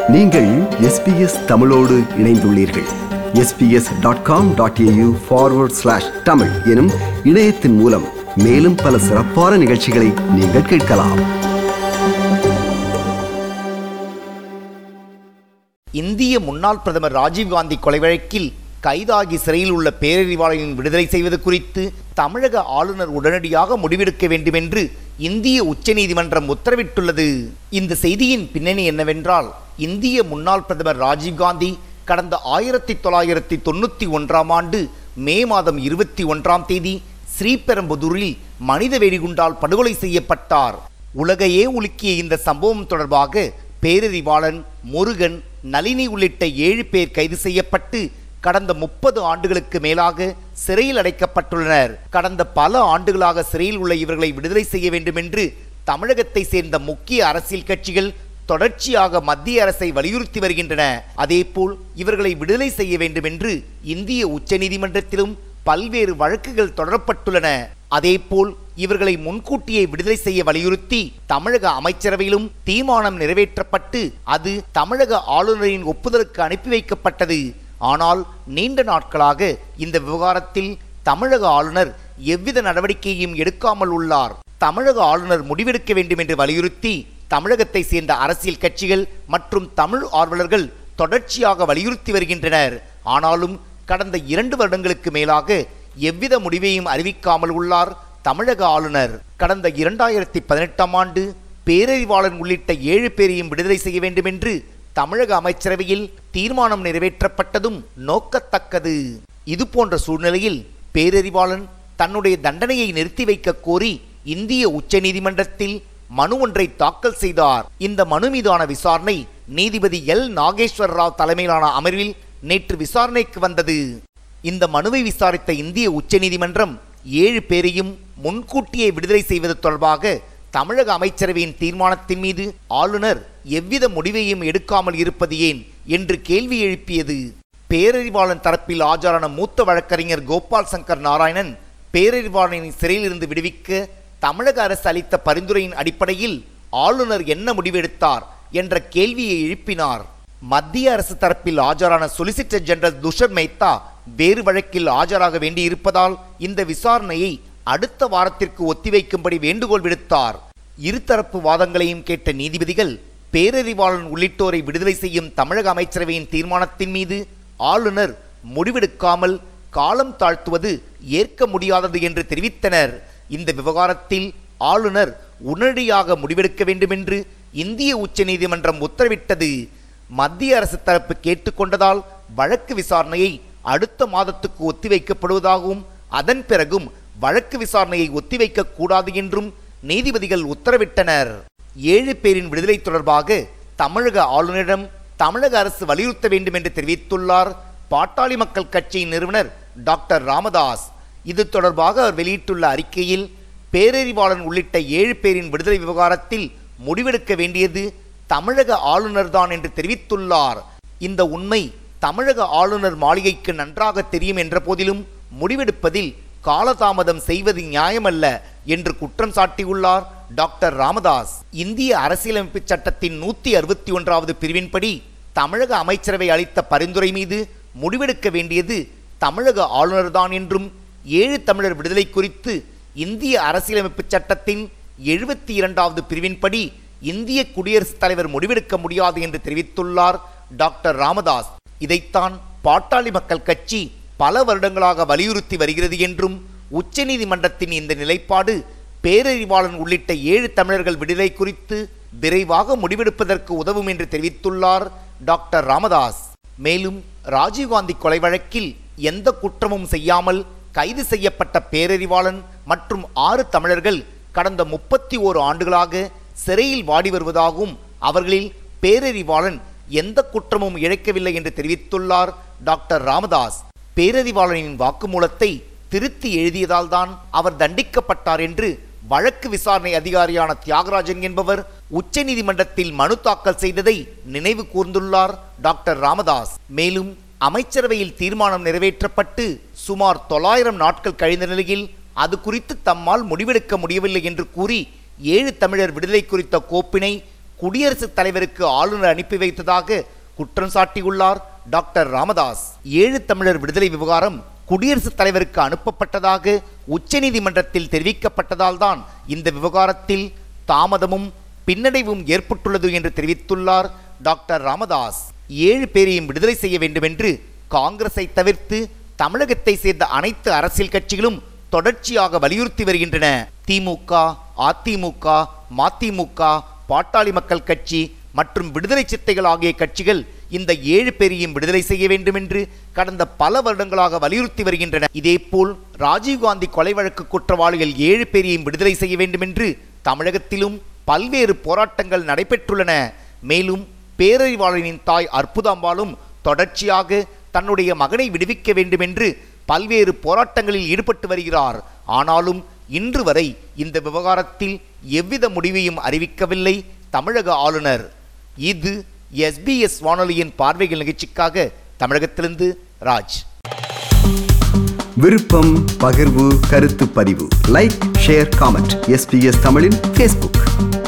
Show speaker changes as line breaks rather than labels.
நீங்கள் எஸ்பிஎஸ் தமிழோடு இணைந்துள்ளீர்கள் SBS dot com dot AU forward slash Tamil எனும் இணையத்தின் மூலம் மேலும் பல சிறப்பான நிகழ்ச்சிகளை நீங்கள் கேட்கலாம்
இந்திய முன்னாள் பிரதமர் ராஜீவ்காந்தி கொலை வழக்கில் கைதாகி சிறையில் உள்ள பேரறிவாளனின் விடுதலை செய்வது குறித்து தமிழக ஆளுநர் உடனடியாக முடிவெடுக்க வேண்டுமென்று இந்திய உச்சநீதிமன்றம் உத்தரவிட்டுள்ளது இந்த செய்தியின் பின்னணி என்னவென்றால் இந்திய முன்னாள் பிரதமர் ராஜீவ்காந்தி கடந்த ஆயிரத்தி தொள்ளாயிரத்தி தொண்ணூற்றி ஒன்றாம் ஆண்டு மே மாதம் இருபத்தி ஒன்றாம் தேதி ஸ்ரீபெரும்புதூரில் மனித வெடிகுண்டால் படுகொலை செய்யப்பட்டார் உலகையே உலுக்கிய இந்த சம்பவம் தொடர்பாக பேரறிவாளன் முருகன் நளினி உள்ளிட்ட ஏழு பேர் கைது செய்யப்பட்டு கடந்த முப்பது ஆண்டுகளுக்கு மேலாக சிறையில் அடைக்கப்பட்டுள்ளனர் கடந்த பல ஆண்டுகளாக சிறையில் உள்ள இவர்களை விடுதலை செய்ய வேண்டும் என்று தமிழகத்தை சேர்ந்த முக்கிய அரசியல் கட்சிகள் தொடர்ச்சியாக மத்திய அரசை வலியுறுத்தி வருகின்றன அதேபோல் இவர்களை விடுதலை செய்ய வேண்டும் என்று இந்திய உச்சநீதிமன்றத்திலும் பல்வேறு வழக்குகள் தொடரப்பட்டுள்ளன அதேபோல் இவர்களை முன்கூட்டியே விடுதலை செய்ய வலியுறுத்தி தமிழக அமைச்சரவையிலும் தீர்மானம் நிறைவேற்றப்பட்டு அது தமிழக ஆளுநரின் ஒப்புதலுக்கு அனுப்பி வைக்கப்பட்டது ஆனால் நீண்ட நாட்களாக இந்த விவகாரத்தில் தமிழக ஆளுநர் எவ்வித நடவடிக்கையும் எடுக்காமல் உள்ளார் தமிழக ஆளுநர் முடிவெடுக்க வேண்டும் என்று வலியுறுத்தி தமிழகத்தை சேர்ந்த அரசியல் கட்சிகள் மற்றும் தமிழ் ஆர்வலர்கள் தொடர்ச்சியாக வலியுறுத்தி வருகின்றனர் ஆனாலும் கடந்த இரண்டு வருடங்களுக்கு மேலாக எவ்வித முடிவையும் அறிவிக்காமல் உள்ளார் தமிழக ஆளுநர் கடந்த இரண்டாயிரத்தி பதினெட்டாம் ஆண்டு பேரறிவாளன் உள்ளிட்ட ஏழு பேரையும் விடுதலை செய்ய வேண்டும் என்று தமிழக அமைச்சரவையில் தீர்மானம் நிறைவேற்றப்பட்டதும் நோக்கத்தக்கது இது போன்ற சூழ்நிலையில் பேரறிவாளன் தன்னுடைய தண்டனையை நிறுத்தி வைக்க கோரி இந்திய உச்சநீதிமன்றத்தில் மனு ஒன்றை தாக்கல் செய்தார் இந்த மனு மீதான விசாரணை நீதிபதி எல் நாகேஸ்வர ராவ் தலைமையிலான அமர்வில் நேற்று விசாரணைக்கு வந்தது இந்த மனுவை விசாரித்த இந்திய உச்சநீதிமன்றம் ஏழு பேரையும் முன்கூட்டியே விடுதலை செய்வது தொடர்பாக தமிழக அமைச்சரவையின் தீர்மானத்தின் மீது ஆளுநர் எவ்வித முடிவையும் எடுக்காமல் இருப்பது ஏன் என்று கேள்வி எழுப்பியது பேரறிவாளன் தரப்பில் ஆஜரான மூத்த வழக்கறிஞர் கோபால் சங்கர் நாராயணன் பேரறிவாளனை சிறையிலிருந்து விடுவிக்க தமிழக அரசு அளித்த பரிந்துரையின் அடிப்படையில் ஆளுநர் என்ன முடிவெடுத்தார் என்ற கேள்வியை எழுப்பினார் மத்திய அரசு தரப்பில் ஆஜரான சொலிசிட்டர் ஜெனரல் துஷர் மேத்தா வேறு வழக்கில் ஆஜராக வேண்டியிருப்பதால் இந்த விசாரணையை அடுத்த வாரத்திற்கு ஒத்திவைக்கும்படி வேண்டுகோள் விடுத்தார் இருதரப்பு வாதங்களையும் கேட்ட நீதிபதிகள் பேரறிவாளன் உள்ளிட்டோரை விடுதலை செய்யும் தமிழக அமைச்சரவையின் தீர்மானத்தின் மீது ஆளுநர் முடிவெடுக்காமல் காலம் தாழ்த்துவது ஏற்க முடியாதது என்று தெரிவித்தனர் இந்த விவகாரத்தில் ஆளுநர் உடனடியாக முடிவெடுக்க வேண்டுமென்று இந்திய உச்சநீதிமன்றம் உத்தரவிட்டது மத்திய அரசு தரப்பு கேட்டுக்கொண்டதால் வழக்கு விசாரணையை அடுத்த மாதத்துக்கு ஒத்திவைக்கப்படுவதாகவும் அதன் பிறகும் வழக்கு விசாரணையை ஒத்திவைக்க கூடாது என்றும் நீதிபதிகள் உத்தரவிட்டனர் ஏழு பேரின் விடுதலை தொடர்பாக தமிழக ஆளுநரிடம் தமிழக அரசு வலியுறுத்த வேண்டும் என்று தெரிவித்துள்ளார் பாட்டாளி மக்கள் கட்சியின் நிறுவனர் டாக்டர் ராமதாஸ் இது தொடர்பாக அவர் வெளியிட்டுள்ள அறிக்கையில் பேரறிவாளன் உள்ளிட்ட ஏழு பேரின் விடுதலை விவகாரத்தில் முடிவெடுக்க வேண்டியது தமிழக ஆளுநர்தான் என்று தெரிவித்துள்ளார் இந்த உண்மை தமிழக ஆளுநர் மாளிகைக்கு நன்றாக தெரியும் என்ற போதிலும் முடிவெடுப்பதில் காலதாமதம் செய்வது நியாயமல்ல என்று குற்றம் சாட்டியுள்ளார் டாக்டர் ராமதாஸ் இந்திய அரசியலமைப்பு சட்டத்தின் நூத்தி அறுபத்தி ஒன்றாவது பிரிவின்படி தமிழக அமைச்சரவை அளித்த பரிந்துரை மீது முடிவெடுக்க வேண்டியது தமிழக ஆளுநர்தான் என்றும் ஏழு தமிழர் விடுதலை குறித்து இந்திய அரசியலமைப்பு சட்டத்தின் எழுபத்தி இரண்டாவது பிரிவின்படி இந்திய குடியரசுத் தலைவர் முடிவெடுக்க முடியாது என்று தெரிவித்துள்ளார் டாக்டர் ராமதாஸ் இதைத்தான் பாட்டாளி மக்கள் கட்சி பல வருடங்களாக வலியுறுத்தி வருகிறது என்றும் உச்சநீதிமன்றத்தின் இந்த நிலைப்பாடு பேரறிவாளன் உள்ளிட்ட ஏழு தமிழர்கள் விடுதலை குறித்து விரைவாக முடிவெடுப்பதற்கு உதவும் என்று தெரிவித்துள்ளார் டாக்டர் ராமதாஸ் மேலும் ராஜீவ்காந்தி கொலை வழக்கில் எந்த குற்றமும் செய்யாமல் கைது செய்யப்பட்ட பேரறிவாளன் மற்றும் ஆறு தமிழர்கள் கடந்த முப்பத்தி ஓரு ஆண்டுகளாக சிறையில் வாடி வருவதாகவும் அவர்களில் பேரறிவாளன் எந்த குற்றமும் இழைக்கவில்லை என்று தெரிவித்துள்ளார் டாக்டர் ராமதாஸ் பேரறிவாளனின் வாக்குமூலத்தை திருத்தி எழுதியதால் தான் அவர் தண்டிக்கப்பட்டார் என்று வழக்கு விசாரணை அதிகாரியான தியாகராஜன் என்பவர் உச்சநீதிமன்றத்தில் மனு தாக்கல் செய்ததை நினைவு கூர்ந்துள்ளார் டாக்டர் ராமதாஸ் மேலும் அமைச்சரவையில் தீர்மானம் நிறைவேற்றப்பட்டு சுமார் தொள்ளாயிரம் நாட்கள் கழிந்த நிலையில் அது குறித்து தம்மால் முடிவெடுக்க முடியவில்லை என்று கூறி ஏழு தமிழர் விடுதலை குறித்த கோப்பினை குடியரசுத் தலைவருக்கு ஆளுநர் அனுப்பி வைத்ததாக குற்றம் சாட்டியுள்ளார் டாக்டர் ராமதாஸ் ஏழு தமிழர் விடுதலை விவகாரம் குடியரசுத் தலைவருக்கு அனுப்பப்பட்டதாக உச்சநீதிமன்றத்தில் தெரிவிக்கப்பட்டதால் தான் இந்த விவகாரத்தில் தாமதமும் பின்னடைவும் ஏற்பட்டுள்ளது என்று தெரிவித்துள்ளார் டாக்டர் ராமதாஸ் ஏழு பேரையும் விடுதலை செய்ய வேண்டுமென்று காங்கிரஸை தவிர்த்து தமிழகத்தை சேர்ந்த அனைத்து அரசியல் கட்சிகளும் தொடர்ச்சியாக வலியுறுத்தி வருகின்றன திமுக அதிமுக மதிமுக பாட்டாளி மக்கள் கட்சி மற்றும் விடுதலை சித்தைகள் ஆகிய கட்சிகள் இந்த ஏழு பேரையும் விடுதலை செய்ய வேண்டும் என்று கடந்த பல வருடங்களாக வலியுறுத்தி வருகின்றன இதேபோல் ராஜீவ்காந்தி கொலை வழக்கு குற்றவாளிகள் ஏழு பேரையும் விடுதலை செய்ய வேண்டும் என்று தமிழகத்திலும் பல்வேறு போராட்டங்கள் நடைபெற்றுள்ளன மேலும் பேரறிவாளனின் தாய் அற்புதாம்பாளும் தொடர்ச்சியாக தன்னுடைய மகனை விடுவிக்க வேண்டும் என்று பல்வேறு போராட்டங்களில் ஈடுபட்டு வருகிறார் ஆனாலும் இன்று வரை இந்த விவகாரத்தில் எவ்வித முடிவையும் அறிவிக்கவில்லை தமிழக ஆளுநர் இது எஸ்பிஎஸ் வானொலியின் பார்வைகள் நிகழ்ச்சிக்காக தமிழகத்திலிருந்து ராஜ்
விருப்பம் பகிர்வு கருத்து பதிவு லைக் ஷேர் காமெண்ட் எஸ்பிஎஸ் தமிழின் ஃபேஸ்புக்